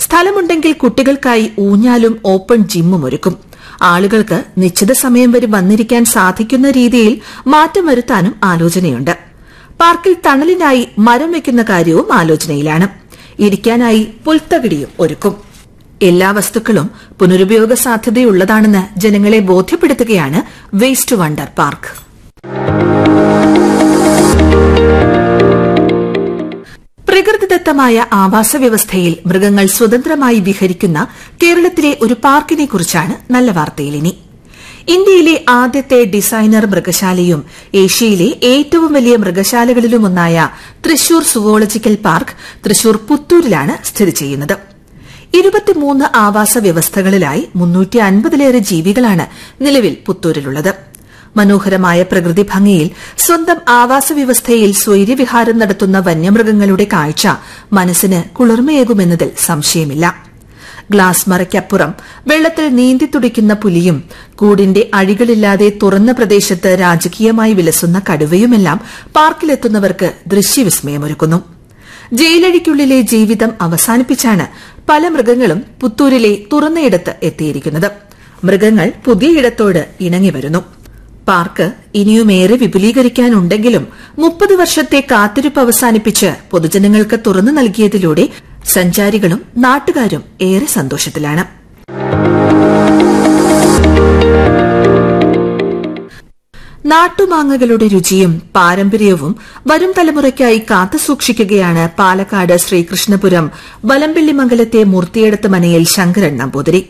സ്ഥലമുണ്ടെങ്കിൽ കുട്ടികൾക്കായി ഊഞ്ഞാലും ഓപ്പൺ ജിമ്മും ഒരുക്കും ആളുകൾക്ക് നിശ്ചിത സമയം വരെ വന്നിരിക്കാൻ സാധിക്കുന്ന രീതിയിൽ മാറ്റം വരുത്താനും ആലോചനയുണ്ട് പാർക്കിൽ തണലിനായി മരം വയ്ക്കുന്ന കാര്യവും ആലോചനയിലാണ് ഇരിക്കാനായി പുൽത്തകിടിയും ഒരുക്കും എല്ലാ വസ്തുക്കളും പുനരുപയോഗ സാധ്യതയുള്ളതാണെന്ന് ജനങ്ങളെ ബോധ്യപ്പെടുത്തുകയാണ് വേസ്റ്റ് വണ്ടർ പാർക്ക് പ്രകൃതിദത്തമായ ആവാസ വ്യവസ്ഥയിൽ മൃഗങ്ങൾ സ്വതന്ത്രമായി വിഹരിക്കുന്ന കേരളത്തിലെ ഒരു പാർക്കിനെ കുറിച്ചാണ് നല്ല വാർത്തയിൽ ഇനി ഇന്ത്യയിലെ ആദ്യത്തെ ഡിസൈനർ മൃഗശാലയും ഏഷ്യയിലെ ഏറ്റവും വലിയ മൃഗശാലകളിലുമൊന്നായ തൃശൂർ സുവോളജിക്കൽ പാർക്ക് തൃശൂർ പുത്തൂരിലാണ് സ്ഥിതി ചെയ്യുന്നത് ഇരുപത്തിമൂന്ന് ആവാസ വ്യവസ്ഥകളിലായി മുന്നൂറ്റി അൻപതിലേറെ ജീവികളാണ് നിലവിൽ പുത്തൂരിലുള്ളത് മനോഹരമായ പ്രകൃതി ഭംഗിയിൽ സ്വന്തം ആവാസ വ്യവസ്ഥയിൽ സ്വൈര്യവിഹാരം നടത്തുന്ന വന്യമൃഗങ്ങളുടെ കാഴ്ച മനസ്സിന് കുളിർമയേകുമെന്നതിൽ സംശയമില്ല ഗ്ലാസ് മറയ്ക്കപ്പുറം വെള്ളത്തിൽ നീന്തിത്തുടിക്കുന്ന പുലിയും കൂടിന്റെ അഴികളില്ലാതെ തുറന്ന പ്രദേശത്ത് രാജകീയമായി വിലസുന്ന കടുവയുമെല്ലാം പാർക്കിലെത്തുന്നവർക്ക് ദൃശ്യവിസ്മയമൊരുക്കുന്നു ജയിലഴിക്കുള്ളിലെ ജീവിതം അവസാനിപ്പിച്ചാണ് പല മൃഗങ്ങളും പുത്തൂരിലെ തുറന്നയിടത്ത് എത്തിയിരിക്കുന്നത് മൃഗങ്ങൾ പുതിയ ഇടത്തോട് ഇണങ്ങി വരുന്നു പാർക്ക് ഇനിയുമേറെ വിപുലീകരിക്കാനുണ്ടെങ്കിലും മുപ്പത് വർഷത്തെ കാത്തിരിപ്പ് അവസാനിപ്പിച്ച് പൊതുജനങ്ങൾക്ക് തുറന്നു നൽകിയതിലൂടെ സഞ്ചാരികളും നാട്ടുകാരും ഏറെ സന്തോഷത്തിലാണ് നാട്ടുമാങ്ങകളുടെ രുചിയും പാരമ്പര്യവും വരും തലമുറയ്ക്കായി കാത്തുസൂക്ഷിക്കുകയാണ് പാലക്കാട് ശ്രീകൃഷ്ണപുരം വലമ്പിള്ളിമംഗലത്തെ മൂർത്തിയെടുത്ത് മനയിൽ ശങ്കരൻ നമ്പൂതിരി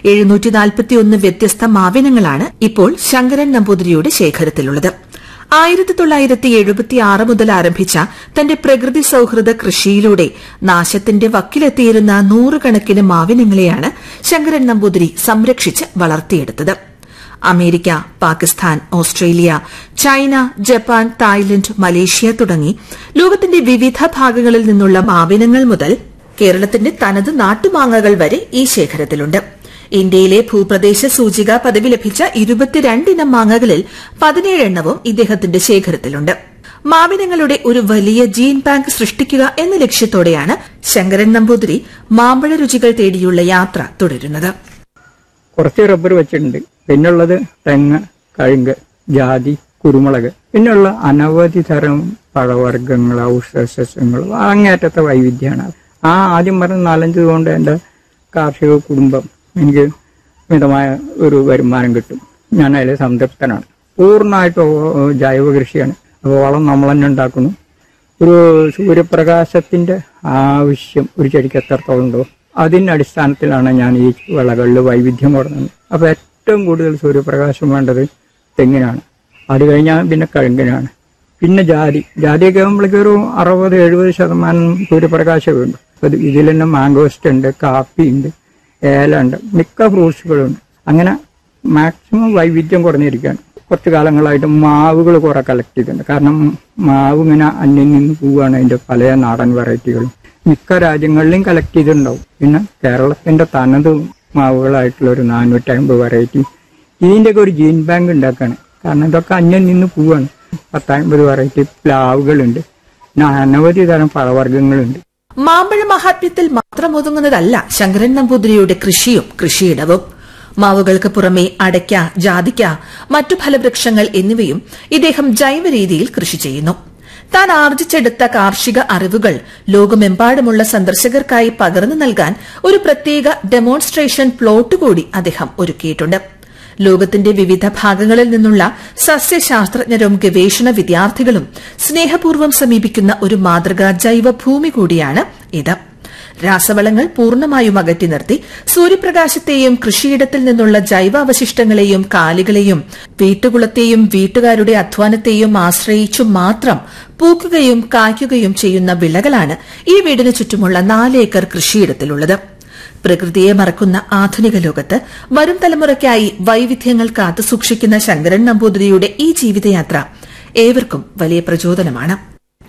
വ്യത്യസ്ത മാവിനങ്ങളാണ് ഇപ്പോൾ ശങ്കരൻ നമ്പൂതിരിയുടെ ശേഖരത്തിലുള്ളത് ആയിരത്തി തൊള്ളായിരത്തി എഴുപത്തിയാറ് മുതൽ ആരംഭിച്ച തന്റെ പ്രകൃതി സൌഹൃദ കൃഷിയിലൂടെ നാശത്തിന്റെ വക്കിലെത്തിയിരുന്ന നൂറുകണക്കിന് മാവിനങ്ങളെയാണ് ശങ്കരൻ നമ്പൂതിരി സംരക്ഷിച്ച് വളർത്തിയെടുത്തത് America Pakistan Australia China Japan Thailand Malaysia തുടങ്ങി ലോകത്തിന്റെ വിവിധ ഭാഗങ്ങളിൽ നിന്നുള്ള മാവിനങ്ങൾ മുതൽ കേരളത്തിന്റെ തനത് നാട്ടുമാങ്ങകൾ വരെ ഈ ശേഖരത്തിലുണ്ട് ഇന്ത്യയിലെ ഭൂപ്രദേശ സൂചിക പദവി ലഭിച്ച ഇരുപത്തിരണ്ടിനം മാങ്ങകളിൽ പതിനേഴ് എണ്ണവും ഇദ്ദേഹത്തിന്റെ ശേഖരത്തിലുണ്ട് മാവിനങ്ങളുടെ ഒരു വലിയ ജീൻ ബാങ്ക് സൃഷ്ടിക്കുക എന്ന ലക്ഷ്യത്തോടെയാണ് ശങ്കരൻ നമ്പൂതിരി മാമ്പഴ രുചികൾ തേടിയുള്ള യാത്ര തുടരുന്നത് കുറച്ച് റബ്ബർ വെച്ചിട്ടുണ്ട് പിന്നുള്ളത് തെങ്ങ് കഴുങ്ക് ജാതി കുരുമുളക് പിന്നെയുള്ള അനവധി തരം പഴവർഗ്ഗങ്ങൾ ഔഷധസസ്യങ്ങൾ അങ്ങേറ്റത്തെ വൈവിധ്യമാണ് ആ ആദ്യം പറഞ്ഞ നാലഞ്ച് കൊണ്ട് എൻ്റെ കാർഷിക കുടുംബം എനിക്ക് മിതമായ ഒരു വരുമാനം കിട്ടും ഞാൻ അതിൽ സംതൃപ്തനാണ് പൂർണ്ണമായിട്ട് ജൈവ കൃഷിയാണ് അപ്പോൾ വളം നമ്മൾ തന്നെ ഉണ്ടാക്കുന്നു ഒരു സൂര്യപ്രകാശത്തിന്റെ ആവശ്യം ഒരു ചെടിക്ക് എത്രത്തോളം ഉണ്ടോ അതിന്റെ അടിസ്ഥാനത്തിലാണ് ഞാൻ ഈ വിളകളിൽ വൈവിധ്യം കൊടുക്കുന്നത് അപ്പൊ ഏറ്റവും കൂടുതൽ സൂര്യപ്രകാശം വേണ്ടത് തെങ്ങിനാണ് അത് കഴിഞ്ഞാൽ പിന്നെ കഴുങ്കിനാണ് പിന്നെ ജാതി ജാതിയൊക്കെ ആകുമ്പോഴേക്കും ഒരു അറുപത് എഴുപത് ശതമാനം സൂര്യപ്രകാശം വേണ്ടു അപ്പൊ ഇതിൽ തന്നെ മാംഗോസ്റ്റ് ഉണ്ട് കാപ്പി ഉണ്ട് ഏല ഉണ്ട് മിക്ക ഫ്രൂട്ട്സുകളുണ്ട് അങ്ങനെ മാക്സിമം വൈവിധ്യം കുറഞ്ഞിരിക്കുകയാണ് കുറച്ച് കാലങ്ങളായിട്ട് മാവുകൾ കുറെ കളക്ട് ചെയ്തിട്ടുണ്ട് കാരണം മാവ് ഇങ്ങനെ അന്യം നിന്ന് പോവുകയാണ് അതിന്റെ പല നാടൻ വെറൈറ്റികളും മിക്ക രാജ്യങ്ങളിലും കളക്ട് ചെയ്തിട്ടുണ്ടാവും പിന്നെ കേരളത്തിന്റെ തനത് മാവുകളായിട്ടുള്ള ഒരു നാനൂറ്റി അമ്പത് വെറൈറ്റി ഇതിന്റെയൊക്കെ ഒരു ജീൻ ബാങ്ക് ഉണ്ടാക്കാണ് കാരണം ഇതൊക്കെ അന്യം നിന്ന് പോവാണ് പത്തമ്പത് വെറൈറ്റി പ്ലാവുകളുണ്ട് പിന്നെ അനവധി തരം പഴവർഗ്ഗങ്ങളുണ്ട് മാമ്പഴ മഹാത്മ്യത്തിൽ മാത്രം ഒതുങ്ങുന്നതല്ല ശങ്കരൻ നമ്പൂതിരിയുടെ കൃഷിയും കൃഷിയിടവും മാവുകൾക്ക് പുറമെ അടയ്ക്ക ജാതിക്ക മറ്റു ഫലവൃക്ഷങ്ങൾ എന്നിവയും ഇദ്ദേഹം ജൈവ രീതിയിൽ കൃഷി ചെയ്യുന്നു താൻ ആർജിച്ചെടുത്ത കാർഷിക അറിവുകൾ ലോകമെമ്പാടുമുള്ള സന്ദർശകർക്കായി പകർന്നു നൽകാൻ ഒരു പ്രത്യേക ഡെമോൺസ്ട്രേഷൻ പ്ലോട്ട് കൂടി അദ്ദേഹം ഒരുക്കിയിട്ടുണ്ട് ലോകത്തിന്റെ വിവിധ ഭാഗങ്ങളിൽ നിന്നുള്ള സസ്യശാസ്ത്രജ്ഞരും ഗവേഷണ വിദ്യാർത്ഥികളും സ്നേഹപൂർവ്വം സമീപിക്കുന്ന ഒരു മാതൃകാ ജൈവ ഭൂമി കൂടിയാണ് ഇത് രാസവളങ്ങൾ പൂർണ്ണമായും അകറ്റി നിർത്തി സൂര്യപ്രകാശത്തെയും കൃഷിയിടത്തിൽ നിന്നുള്ള ജൈവാവശിഷ്ടങ്ങളെയും കാലികളെയും വീട്ടുകുളത്തെയും വീട്ടുകാരുടെ അധ്വാനത്തെയും ആശ്രയിച്ചു മാത്രം പൂക്കുകയും കായ്ക്കുകയും ചെയ്യുന്ന വിളകളാണ് ഈ വീടിന് ചുറ്റുമുള്ള നാല് ഏക്കർ കൃഷിയിടത്തിലുള്ളത് പ്രകൃതിയെ മറക്കുന്ന ആധുനിക ലോകത്ത് വരും തലമുറയ്ക്കായി വൈവിധ്യങ്ങൾ കാത്തുസൂക്ഷിക്കുന്ന ശങ്കരൻ നമ്പൂതിരിയുടെ ഈ ജീവിതയാത്ര ഏവർക്കും വലിയ പ്രചോദനമാണ്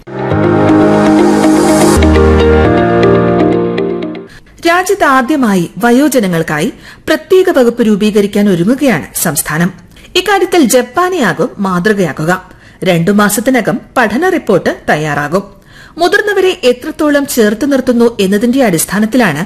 രാജ്യത്ത് ആദ്യമായി വയോജനങ്ങൾക്കായി പ്രത്യേക വകുപ്പ് രൂപീകരിക്കാൻ ഒരുങ്ങുകയാണ് സംസ്ഥാനം ഇക്കാര്യത്തിൽ ജപ്പാനെയാകും മാതൃകയാക്കുക രണ്ടു മാസത്തിനകം പഠന റിപ്പോർട്ട് തയ്യാറാകും മുതിർന്നവരെ എത്രത്തോളം ചേർത്ത് നിർത്തുന്നു എന്നതിന്റെ അടിസ്ഥാനത്തിലാണ്